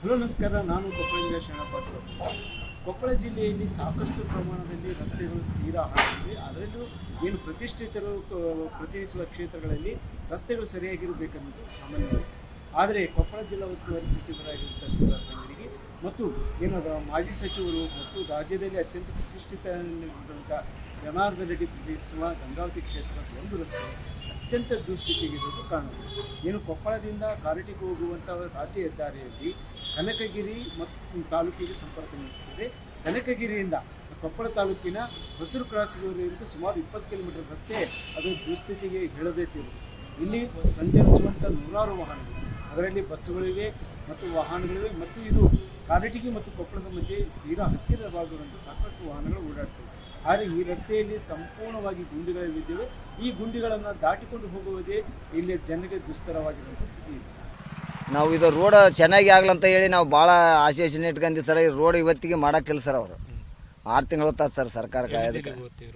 hello ನಮಸ್ಕಾರ ನಾನು ಕೊಪ್ಪಳದಿಂದ ಶರಣಪ್ಪ ಕೊಪ್ಪಳ ಜಿಲ್ಲೆಯಲ್ಲಿ ಸಾಕಷ್ಟು ಪ್ರಮಾಣದಲ್ಲಿ ರಸ್ತೆಗಳು ತೀರಾ ಹಾಳಾಗಿವೆ ಅದರಲ್ಲೂ ಏನು ಪ್ರತಿಷ್ಠಿತರು ಕ- ಪ್ರತಿನಿಧಿಸುವ ಕ್ಷೇತ್ರಗಳಲ್ಲಿ ರಸ್ತೆಗಳು ಸರಿಯಾಗಿರಬೇಕನ್ನೋದು ಸಾಮಾನ್ಯವಾಗಿ ಆದರೆ ಕೊಪ್ಪಳ ಜಿಲ್ಲಾ ಉಸ್ತುವಾರಿ ಸಚಿವರಾಗಿರುವಂಥ ಶಿವರಾಜ್ ತಂಗಡಿಗೆ ಮತ್ತು ಏನದ ಮಾಜಿ ಸಚಿವರು ಮತ್ತು ರಾಜ್ಯದಲ್ಲಿ ಅತ್ಯಂತ ಪ್ರತಿಷ್ಠಿತ ಜನಾರ್ದನ್ ರೆಡ್ಡಿ ಪ್ರತಿನಿಧಿಸುವ ಗಂಗಾವತಿ ಕ್ಷೇತ್ರದ ಒಂದು ರಸ್ತೆ ಅತ್ಯಂತ ದುಸ್ಥಿತಿಗಿರುವುದು ಕಾಣುವುದು ಏನು ಕೊಪ್ಪಳದಿಂದ ಕಾರಟಿಗೆ ಹೋಗುವಂಥ ರಾಜ್ಯ ಹೆದ್ದಾರಿಯಲ್ಲಿ ಕನಕಗಿರಿ ಮತ್ತು ತಾಲೂಕಿಗೆ ಸಂಪರ್ಕ ನಡೆಸುತ್ತದೆ ಕನಕಗಿರಿಯಿಂದ ಕೊಪ್ಪಳ ತಾಲೂಕಿನ ಹೊಸರು ಕ್ರಾಸ್ವರೆಗೂ ಸುಮಾರು ಇಪ್ಪತ್ತು ಕಿಲೋಮೀಟರ್ ರಸ್ತೆ ಅದು ದುಸ್ಥಿತಿಗೆ ಹೇಳದೇ ತೀರುವುದು ಇಲ್ಲಿ ಸಂಚರಿಸುವಂಥ ನೂರಾರು ವಾಹನಗಳು ಅದರಲ್ಲಿ ಬಸ್ಸುಗಳಿವೆ ಮತ್ತು ವಾಹನಗಳಿವೆ ಮತ್ತು ಇದು ಕಾರಟಗಿ ಮತ್ತು ಕೊಪ್ಪಳದ ಮಧ್ಯೆ ತೀರಾ ಹತ್ತಿರವಾಗಿರುವಂಥ ಸಾಕಷ್ಟು ವಾಹನಗಳು ಓಡಾಡ್ತವೆ ಆದರೆ ಈ ರಸ್ತೆಯಲ್ಲಿ ಸಂಪೂರ್ಣವಾಗಿ ಗುಂಡಿಗಳಿದ್ದಾವೆ ಈ ಗುಂಡಿಗಳನ್ನು ದಾಟಿಕೊಂಡು ಹೋಗುವುದೇ ಇಲ್ಲಿ ಜನರಿಗೆ ದುಸ್ತರವಾಗಿರುವಂಥ ಸ್ಥಿತಿ ಇದೆ ನಾವು ಇದು ರೋಡ್ ಚೆನ್ನಾಗಿ ಆಗ್ಲಂತ ಹೇಳಿ ನಾವು ಭಾಳ ಆಸೆ ಯೋಚನೆ ಇಟ್ಕೊಂಡಿ ಸರ್ ಈ ರೋಡ್ ಇವತ್ತಿಗೆ ಮಾಡೋಕ್ಕಿಲ್ಲ ಸರ್ ಅವರು ಆರು ತಿಂಗಳು ಹೊತ್ತಾದ ಸರ್ ಸರ್ಕಾರಕ್ಕೆ ಅದಕ್ಕೆ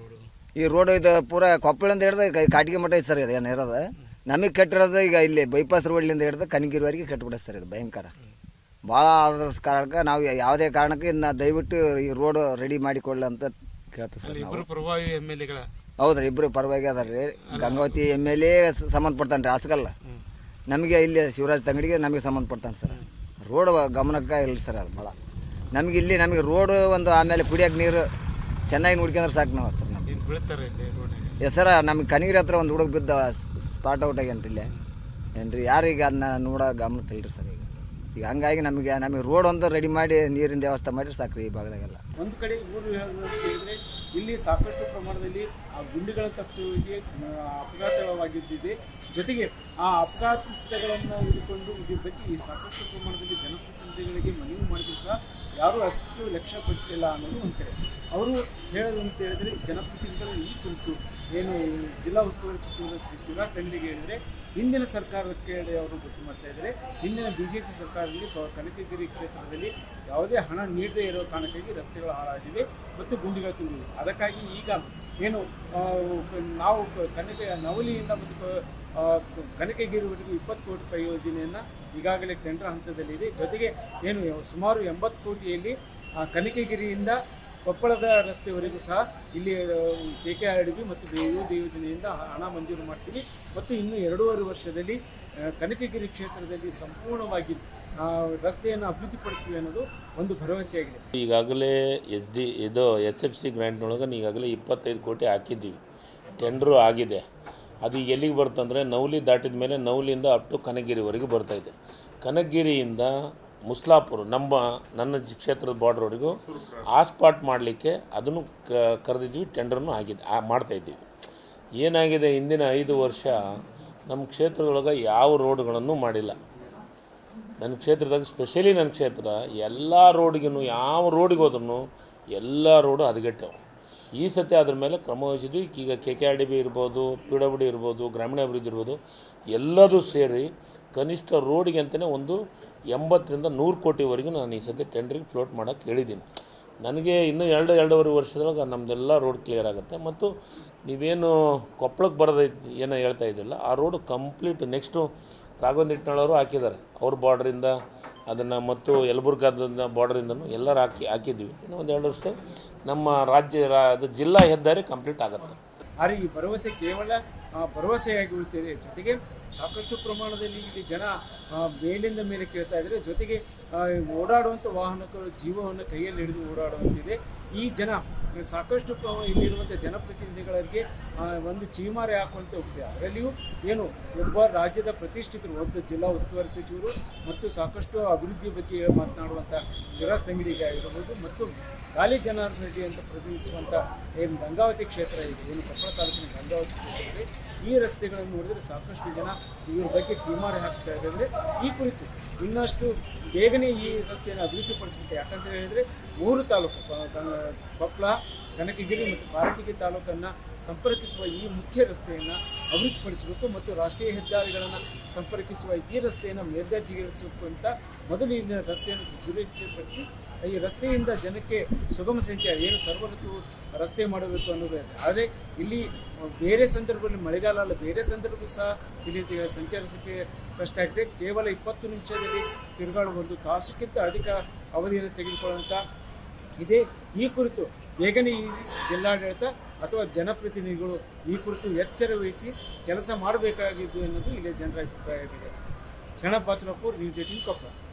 ಈ ರೋಡ್ ಇದು ಪೂರ ಕೊಪ್ಪಳಿಂದ ಹಿಡ್ದು ಕೈ ಕಾಟಿಗೆ ಮಠ ಐತೆ ಸರ್ ಇದು ಏನು ಇರೋದು ನಮಗೆ ಕಟ್ಟಿರೋದು ಈಗ ಇಲ್ಲಿ ಬೈಪಾಸ್ ರೋಡ್ಲಿಂದ ಹಿಡ್ದು ಕನಗಿರಿವರೆಗೆ ಕಟ್ಟಿಬಿಡ ಸರ್ ಇದು ಭಯಂಕರ ಭಾಳ ಆದ ಕಾರಣಕ್ಕೆ ನಾವು ಯಾವುದೇ ಕಾರಣಕ್ಕೆ ಇನ್ನು ದಯವಿಟ್ಟು ಈ ರೋಡ್ ರೆಡಿ ಮಾಡಿಕೊಳ್ಳಿ ಅಂತ ಕೇಳ್ತೀವಿ ಸರ್ ನಾವು ಇಬ್ಬರು ಪ್ರಭಾವಿ ಎಮ್ ಎಲ್ ಎಗಳ ಹೌದ್ರಿ ಇಬ್ರು ಪರವಾಗಿ ಅದಾರ ರೀ ಗಂಗಾವತಿ ಎಮ್ ಎಲ್ ಎ ಸಂಬಂಧಪಡ್ತಾನೆ ರೀ ಹಾಸಗಲ್ಲ ನಮಗೆ ಇಲ್ಲಿ ಶಿವರಾಜ್ ತಂಗಡಿಗೆ ನಮಗೆ ಸಂಬಂಧಪಡ್ತಾನೆ ಸರ್ ರೋಡ್ ಗಮನಕ್ಕೆ ಇಲ್ಲ ಸರ್ ಅದು ಭಾಳ ನಮಗೆ ಇಲ್ಲಿ ನಮಗೆ ರೋಡ್ ಒಂದು ಆಮೇಲೆ ಕುಡಿಯೋಕೆ ನೀರು ಚೆನ್ನಾಗಿ ನೋಡ್ಕೊಂಡ್ರೆ ಸಾಕು ನಾವು ಸರ್ ನಮ್ಗೆ ಏನು ಬೀಳ್ತಾರೆ ಇಲ್ಲಿ ರೋಡ್ನಾಗ ಎ ಸರ ನಮಗೆ ಕನಗಿರಿ ಹತ್ರ ಒಂದು ಹುಡುಗ ಬಿದ್ದ ಸ್ಪಾಟ್ ಔಟ್ ಆಗ್ಯಾನ್ರಿ ಇಲ್ಲೇ ಏನ್ರಿ ಯಾರು ಈಗ ಅದನ್ನ ನೋಡೋ ಗಮನಕ್ಕೆ ಇಲ್ರಿ ಸರ್ ಈಗ ಈಗ ಹಂಗಾಗಿ ನಮಗೆ ನಮಗೆ ರೋಡ್ ಒಂದು ರೆಡಿ ಮಾಡಿ ನೀರಿನ ವ್ಯವಸ್ಥೆ ಮಾಡಿದ್ರೆ ಸಾಕು ರೀ ಈ ಭಾಗದಾಗೆಲ್ಲ ಒಂದು ಕಡೆ ಊರು ಹೇಳೋದು ಹೇಳಿದ್ರೆ ಇಲ್ಲಿ ಸಾಕಷ್ಟು ಪ್ರಮಾಣದಲ್ಲಿ ಆ ಗುಂಡಿಗಳ ತಪ್ಪಿಸುವಿಕೆ ಅಪಘಾತವಾಗಿದ್ದಿದೆ ಜೊತೆಗೆ ಆ ಅಪಘಾತಗಳನ್ನು ಹಿಡಿಕೊಂಡು ಇದ್ರ ಬಗ್ಗೆ ಈ ಸಾಕಷ್ಟು ಪ್ರಮಾಣದಲ್ಲಿ ಜನಪ್ರತಿನಿಧಿಗಳಿಗೆ ಮನವಿ ಮಾಡಿದ್ರು ಸಹ ಯಾರೂ ಅಷ್ಟು ಲಕ್ಷ್ಯ ಕೊಟ್ಟಿಲ್ಲ ಅನ್ನೋದು ಒಂದು ಕಡೆ ಅವರು ಹೇಳೋದು ಅಂತ ಹೇಳಿದ್ರೆ ಜನಪ್ರತಿನಿಧಿಗಳು ಈ ಕುರಿತು ಏನು ಜಿಲ್ಲಾ ಉಸ್ತುವಾರಿ ಸಚಿವರು ಶಿವರಾಜ್ ತಂಗಡಿಗೆ ಹೇಳಿದ್ರೆ ಹಿಂದಿನ ಸರ್ಕಾರಕ್ಕೆ ಅವರು ಗೊತ್ತು ಮಾಡ್ತಾ ಇದ್ದಾರೆ ಹಿಂದಿನ ಬಿಜೆಪಿ ಸರ್ಕಾರದಲ್ಲಿ ಕ- ಕನಕಗಿರಿ ಕ್ಷೇತ್ರದಲ್ಲಿ ಯಾವುದೇ ಹಣ ನೀಡದೇ ಇರೋ ಕಾರಣಕ್ಕಾಗಿ ರಸ್ತೆಗಳು ಹಾಳಾಗಿವೆ ಮತ್ತು ಗುಂಡಿಗಳು ತುಂಬಿವೆ ಅದಕ್ಕಾಗಿ ಈಗ ಏನು ಆ, ನಾವು ಕ- ಕನಕ ನವಲಿಯಿಂದ ಮತ್ತು ಕ- ಆ, ಕನಕಗಿರಿವರೆಗೂ ಇಪ್ಪತ್ತು ಕೋಟಿ ರೂಪಾಯಿ ಯೋಜನೆಯನ್ನು ಈಗಾಗಲೇ ಟೆಂಡರ್ ಹಂತದಲ್ಲಿದೆ ಜೊತೆಗೆ ಏನು ಸುಮಾರು ಎಂಬತ್ತು ಕೋಟಿಯಲ್ಲಿ ಆ, ಕನಕಗಿರಿಯಿಂದ ಕೊಪ್ಪಳದ ರಸ್ತೆವರೆಗೂ ಸಹ ಇಲ್ಲಿ K K R D B ಮತ್ತು ವಿವಿಧ ಯೋಜನೆಯಿಂದ ಹಣ ಮಂಜೂರು ಮಾಡ್ತೀವಿ ಮತ್ತು ಇನ್ನು ಎರಡೂವರೆ ವರ್ಷದಲ್ಲಿ ಆ, ಕನಕಗಿರಿ ಕ್ಷೇತ್ರದಲ್ಲಿ ಸಂಪೂರ್ಣವಾಗಿ ಆ, ರಸ್ತೆಯನ್ನು ಅಭಿವೃದ್ಧಿಪಡಿಸ್ತೀವಿ ಅನ್ನೋದು ಒಂದು ಭರವಸೆಯಾಗಿದೆ ಈಗಾಗಲೇ ಎಸ್ ಡಿ ಇದು ಎಸ್ ಎಫ್ ಸಿ ಗ್ರ್ಯಾಂಟ್ನೊಳಗೆ ಈಗಾಗಲೇ ಇಪ್ಪತ್ತೈದು ಕೋಟಿ ಹಾಕಿದ್ದೀವಿ ಟೆಂಡ್ರು ಆಗಿದೆ ಅದು ಈಗ ಎಲ್ಲಿಗೆ ಬರ್ತಂದರೆ ನವಲಿ ದಾಟಿದ ಮೇಲೆ ನವಲಿಯಿಂದ ಅಪ್ ಟು ಕನಗಿರಿವರೆಗೆ ಬರ್ತಾಯಿದೆ ಕನಗಿರಿಯಿಂದ ಮುಸ್ಲಾಪುರ ನಮ್ಮ ನನ್ನ ಜಿ- ಕ್ಷೇತ್ರದ ಬಾರ್ಡ್ರವರೆಗೂ ಆಸ್ಪಾಟ್ ಮಾಡಲಿಕ್ಕೆ ಅದನ್ನು ಕ ಕರೆದಿದ್ವಿ ಟೆಂಡರ್ನು ಆಗಿದೆ ಆ- ಮಾಡ್ತಾಯಿದ್ದೀವಿ ಏನಾಗಿದೆ ಹಿಂದಿನ ಐದು ವರ್ಷ ನಮ್ಮ ಕ್ಷೇತ್ರದೊಳಗೆ ಯಾವ ರೋಡ್ಗಳನ್ನು ಮಾಡಿಲ್ಲ ನನ್ನ ಕ್ಷೇತ್ರದಾಗ ಸ್ಪೆಷಲಿ ನನ್ನ ಕ್ಷೇತ್ರ ಎಲ್ಲ ರೋಡಿಗೂ ಯಾವ ರೋಡಿಗೆ ಹೋದ್ರೂ ಎಲ್ಲ ರೋಡು ಹದಗೆಟ್ಟವು ಈ ಸತಿ ಅದ್ರ ಮೇಲೆ ಕ್ರಮ ವಹಿಸಿದ್ವಿ ಈಗ K K R D B ಇರ್ಬೋದು ಪಿ ಡಬ್ಲ್ಯೂ ಡಿ ಇರ್ಬೋದು ಗ್ರಾಮೀಣಾಭಿವೃದ್ಧಿ ಇರ್ಬೋದು ಎಲ್ಲದೂ ಸೇರಿ ಕನಿಷ್ಠ ರೋಡಿಗೆ ಅಂತಲೇ ಒಂದು ಎಂಬತ್ತರಿಂದ ನೂರು ಕೋಟಿವರೆಗೂ ನಾನು ಈ ಸತಿ ಟೆಂಡ್ರಿಗೆ ಫ್ಲೋಟ್ ಮಾಡೋಕ್ಕೆ ಹೇಳಿದ್ದೀನಿ ನನಗೆ ಇನ್ನೂ ಎರಡು ಎರಡೂವರೆ ವರ್ಷದೊಳಗೆ ನಮ್ಮದೆಲ್ಲ ರೋಡ್ ಕ್ಲಿಯರ್ ಆಗುತ್ತೆ ಮತ್ತು ನೀವೇನು ಕೊಪ್ಪಳಕ್ಕೆ ಬರೋದೈತಿ ಏನೋ ಹೇಳ್ತಾ ಇದ್ದಿಲ್ಲ ಆ ರೋಡು ಕಂಪ್ಲೀಟ್ ನೆಕ್ಸ್ಟು ರಾಘವೇಂದ್ರ ಇಟ್ನಾಳವರು ಹಾಕಿದ್ದಾರೆ ಅವ್ರ ಬಾರ್ಡ್ರಿಂದ ಅದನ್ನು ಮತ್ತು ಯಲಬುರ್ಗಾದ ಬಾರ್ಡ್ರಿಂದನೂ ಎಲ್ಲರೂ ಹಾಕಿ ಹಾಕಿದ್ದೀವಿ ಇನ್ನು ಒಂದು ಎರಡು ವರ್ಷ ನಮ್ಮ ರಾಜ್ಯ ರಾ ಅದು ಜಿಲ್ಲಾ ಹೆದ್ದಾರಿ ಕಂಪ್ಲೀಟ್ ಆಗುತ್ತೆ ಆದರೆ ಈ ಭರವಸೆ ಕೇವಲ ಆ, ಭರವಸೆಯಾಗಿ ಉಳಿತಿದೆ ಜೊತೆಗೆ ಸಾಕಷ್ಟು ಪ್ರಮಾಣದಲ್ಲಿ ಇಲ್ಲಿ ಜನ ಆ, ಮೇಲಿಂದ ಮೇಲೆ ಕೇಳ್ತಾ ಇದ್ದಾರೆ ಜೊತೆಗೆ ಆ, ಓಡಾಡುವಂಥ ವಾಹನಗಳು ಜೀವವನ್ನು ಕೈಯಲ್ಲಿ ಹಿಡಿದು ಓಡಾಡುವಂತಿದೆ ಈ ಜನ ಸಾಕಷ್ಟು ಪ್ರ- ಇಲ್ಲಿರುವಂಥ ಜನಪ್ರತಿನಿಧಿಗಳಿಗೆ ಆ, ಒಂದು ಚೀಮಾರೆ ಹಾಕುವಂತೆ ಹೋಗ್ತಿದೆ ಅದರಲ್ಲಿಯೂ ಏನು ಒಬ್ಬ ರಾಜ್ಯದ ಪ್ರತಿಷ್ಠಿತರು ಒಬ್ಬ ಜಿಲ್ಲಾ ಉಸ್ತುವಾರಿ ಸಚಿವರು ಮತ್ತು ಸಾಕಷ್ಟು ಅಭಿವೃದ್ಧಿ ಬಗ್ಗೆ ಮಾತನಾಡುವಂಥ ಶಿವರಾಜ್ ತಂಗಡಿಗೆ ಆಗಿರಬಹುದು ಮತ್ತು ಗಾಲಿ ಜನಾರ್ದನ್ ರೆಡ್ಡಿ ಅಂತ ಪ್ರತಿನಿಧಿಸುವಂಥ ಏನು ಗಂಗಾವತಿ ಕ್ಷೇತ್ರ ಇದೆ ಏನು ಕೊಪ್ಪಳ ತಾಲೂಕಿನ ಗಂಗಾವತಿ ಕ್ಷೇತ್ರ ಇದೆ ಈ ರಸ್ತೆಗಳನ್ನು ನೋಡಿದರೆ ಸಾಕಷ್ಟು ಜನ ಇವ್ರ ಬಗ್ಗೆ ಚೀಮಾರೆ ಹಾಕ್ತಾ ಇದ್ದಾರೆ ಈ ಕುರಿತು ಇನ್ನಷ್ಟು ಬೇಗನೆ ಈ ರಸ್ತೆಯನ್ನು ಅಭಿವೃದ್ಧಿಪಡಿಸಬೇಕು ಯಾಕಂತ ಹೇಳಿದರೆ ಮೂರು ತಾಲೂಕು ಕ- ಕ- ಕೊಪ್ಪಳ ಕನಕಗಿರಿ ಮತ್ತು ಕಾರಟಗಿ ತಾಲೂಕನ್ನು ಸಂಪರ್ಕಿಸುವ ಈ ಮುಖ್ಯ ರಸ್ತೆಯನ್ನು ಅಭಿವೃದ್ಧಿಪಡಿಸಬೇಕು ಮತ್ತು ರಾಷ್ಟ್ರೀಯ ಹೆದ್ದಾರಿಗಳನ್ನು ಸಂಪರ್ಕಿಸುವ ಈ ರಸ್ತೆಯನ್ನು ಮೇಲ್ದರ್ಜೆಗೇರಿಸಬೇಕು ಅಂತ ಮೊದಲು ಈ ರಸ್ತೆಯನ್ನು ದುರಸ್ತಿಪಡಿಸಿ ಈ ರಸ್ತೆಯಿಂದ ಜನಕ್ಕೆ ಸುಗಮ ಸಂಚಾರ ಏನು ಸರ್ವಋತು ರಸ್ತೆ ಮಾಡಬೇಕು ಅನ್ನೋದು ಇದೆ ಆದರೆ ಇಲ್ಲಿ ಬೇರೆ ಸಂದರ್ಭದಲ್ಲಿ ಮಳೆಗಾಲ ಅಲ್ಲ ಬೇರೆ ಸಂದರ್ಭ ಸಹ ಇಲ್ಲಿ ತಿ- ಸಂಚರಿಸಕ್ಕೆ ಕಷ್ಟ ಆಗಿದೆ ಕೇವಲ ಇಪ್ಪತ್ತು ನಿಮಿಷದಲ್ಲಿ ತಿರುಗಾಡುವ ಒಂದು ತಾಸಕ್ಕಿಂತ ಅಧಿಕ ಅವಧಿಯನ್ನು ತೆಗೆದುಕೊಳ್ಳುವಂಥ ಇದೆ ಈ ಕುರಿತು ಬೇಗನೆ ಈ ಜಿಲ್ಲಾಡಳಿತ ಅಥವಾ ಜನಪ್ರತಿನಿಧಿಗಳು ಈ ಕುರಿತು ಎಚ್ಚರ ವಹಿಸಿ ಕೆಲಸ ಮಾಡಬೇಕಾಗಿದ್ದು ಎನ್ನುವುದು ಇಲ್ಲಿ ಜನರ ಅಭಿಪ್ರಾಯವಿದೆ ಶರಣ ಬಾಚನಪುರ್ ನ್ಯೂಸ್ ಏಟೀನ್ ಕೊಪ್ಪಳ